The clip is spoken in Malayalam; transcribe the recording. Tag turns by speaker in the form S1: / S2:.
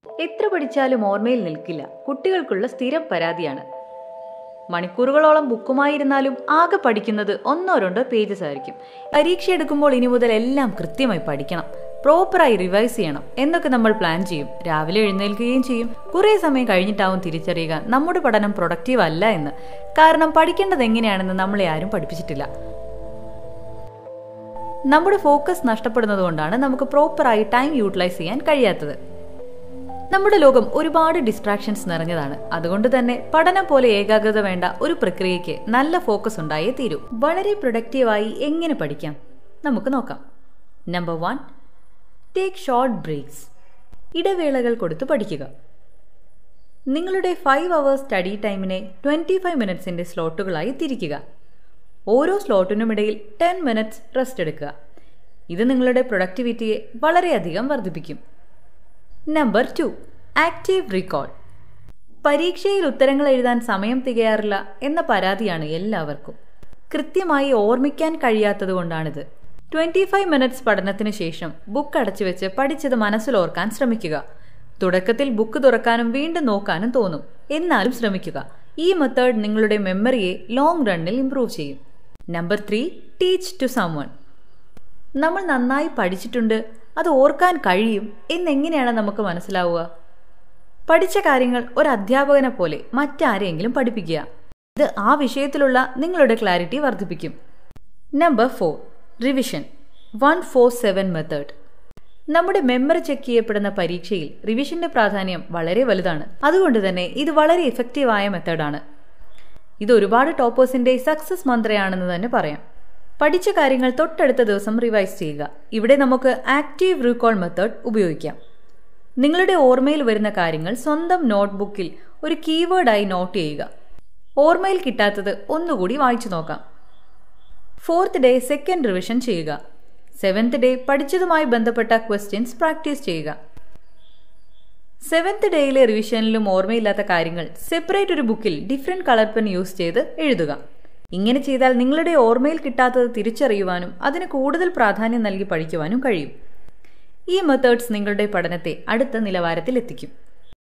S1: എത്ര പഠിച്ചാലും ഓർമ്മയിൽ നിൽക്കില്ല കുട്ടികൾക്കുള്ള സ്ഥിരം പരാതിയാണ് മണിക്കൂറുകളോളം ബുക്കുമായിരുന്നാലും ആകെ പഠിക്കുന്നത് ഒന്നോ രണ്ടോ പേജസ് ആയിരിക്കും പരീക്ഷ എടുക്കുമ്പോൾ ഇനി മുതൽ എല്ലാം കൃത്യമായി പഠിക്കണം പ്രോപ്പറായി റിവൈസ് ചെയ്യണം എന്നൊക്കെ നമ്മൾ പ്ലാൻ ചെയ്യും രാവിലെ എഴുന്നേൽക്കുകയും ചെയ്യും കുറേ സമയം കഴിഞ്ഞിട്ടാവും തിരിച്ചറിയുക നമ്മുടെ പഠനം പ്രൊഡക്റ്റീവ് അല്ല എന്ന് കാരണം പഠിക്കേണ്ടത് എങ്ങനെയാണെന്ന് നമ്മളെ ആരും പഠിപ്പിച്ചിട്ടില്ല നമ്മുടെ ഫോക്കസ് നഷ്ടപ്പെടുന്നത് കൊണ്ടാണ് നമുക്ക് പ്രോപ്പറായി ടൈം യൂട്ടിലൈസ് ചെയ്യാൻ കഴിയാത്തത് നമ്മുടെ ലോകം ഒരുപാട് ഡിസ്ട്രാക്ഷൻസ് നിറഞ്ഞതാണ് അതുകൊണ്ട് തന്നെ പഠനം പോലെ ഏകാഗ്രത വേണ്ട ഒരു പ്രക്രിയയ്ക്ക് നല്ല ഫോക്കസ് ഉണ്ടായേ തീരൂ വളരെ പ്രൊഡക്റ്റീവായി എങ്ങനെ പഠിക്കാം നമുക്ക് നോക്കാം number one take short breaks ഇടവേളകൾ കൊടുത്ത് പഠിക്കുക നിങ്ങളുടെ ഫൈവ് അവേഴ്സ് സ്റ്റഡി ടൈമിനെ ട്വൻറ്റി ഫൈവ് മിനിറ്റ്സിൻ്റെ സ്ലോട്ടുകളായി തിരിക്കുക ഓരോ സ്ലോട്ടിനും ഇടയിൽ ടെൻ മിനിറ്റ്സ് റെസ്റ്റ് എടുക്കുക ഇത് നിങ്ങളുടെ പ്രൊഡക്ടിവിറ്റിയെ വളരെയധികം വർദ്ധിപ്പിക്കും നമ്പർ ടു ആക്റ്റീവ് റീകോൾ പരീക്ഷയിൽ ഉത്തരങ്ങൾ എഴുതാൻ സമയം തികയാറില്ല എന്ന പരാതിയാണ് എല്ലാവർക്കും കൃത്യമായി ഓർമ്മിക്കാൻ കഴിയാത്തതുകൊണ്ടാണിത് ട്വന്റി ഫൈവ് മിനിറ്റ്സ് പഠനത്തിന് ശേഷം ബുക്ക് അടച്ചു വെച്ച് പഠിച്ചത് മനസ്സിലോർക്കാൻ ശ്രമിക്കുക തുടക്കത്തിൽ ബുക്ക് തുറക്കാനും വീണ്ടും നോക്കാനും തോന്നും എന്നാലും ശ്രമിക്കുക ഈ മെത്തേഡ് നിങ്ങളുടെ മെമ്മറിയെ ലോങ് റണ്ണിൽ ഇംപ്രൂവ് ചെയ്യും number three teach to someone നമ്മൾ നന്നായി പഠിച്ചിട്ടുണ്ട് അത് ഓർക്കാൻ കഴിയും എന്നെങ്ങനെയാണ് നമുക്ക് മനസ്സിലാവുക പഠിച്ച കാര്യങ്ങൾ ഒരു അധ്യാപകനെ പോലെ മറ്റാരെങ്കിലും പഠിപ്പിക്കുക ഇത് ആ വിഷയത്തിലുള്ള നിങ്ങളുടെ ക്ലാരിറ്റി വർദ്ധിപ്പിക്കും number four revision one four seven method നമ്മുടെ മെമ്മറി ചെക്ക് ചെയ്യപ്പെടുന്ന പരീക്ഷയിൽ റിവിഷന്റെ പ്രാധാന്യം വളരെ വലുതാണ് അതുകൊണ്ട് തന്നെ ഇത് വളരെ ഇഫക്റ്റീവായ മെത്തേഡാണ് ഇത് ഒരുപാട് ടോപ്പേഴ്സിന്റെ സക്സസ് മന്ത്രയാണെന്ന് തന്നെ പറയാം പഠിച്ച കാര്യങ്ങൾ തൊട്ടടുത്ത ദിവസം റിവൈസ് ചെയ്യുക ഇവിടെ നമുക്ക് ആക്റ്റീവ് റീകോൾ മെത്തേഡ് ഉപയോഗിക്കാം നിങ്ങളുടെ ഓർമ്മയിൽ വരുന്ന കാര്യങ്ങൾ സ്വന്തം നോട്ട്ബുക്കിൽ ഒരു കീവേഡായി നോട്ട് ചെയ്യുക ഓർമ്മയിൽ കിട്ടാത്തത് ഒന്നുകൂടി വായിച്ചു നോക്കാം ഫോർത്ത് ഡേ സെക്കൻഡ് റിവിഷൻ ചെയ്യുക സെവൻത്ത് ഡേ പഠിച്ചതുമായി ബന്ധപ്പെട്ട ക്വസ്റ്റ്യൻസ് പ്രാക്ടീസ് ചെയ്യുക സെവൻത്ത് ഡേയിലെ റിവിഷനിലും ഓർമ്മയില്ലാത്ത കാര്യങ്ങൾ സെപ്പറേറ്റ് ഒരു ബുക്കിൽ ഡിഫറെൻറ്റ് കളർ പെൻ യൂസ് ചെയ്ത് എഴുതുക ഇങ്ങനെ ചെയ്താൽ നിങ്ങളുടെ ഓർമ്മയിൽ കിട്ടാത്തത് തിരിച്ചറിയുവാനും അതിന് കൂടുതൽ പ്രാധാന്യം നൽകി പഠിക്കുവാനും കഴിയും ഈ മെത്തേഡ്സ് നിങ്ങളുടെ പഠനത്തെ അടുത്ത നിലവാരത്തിൽ എത്തിക്കും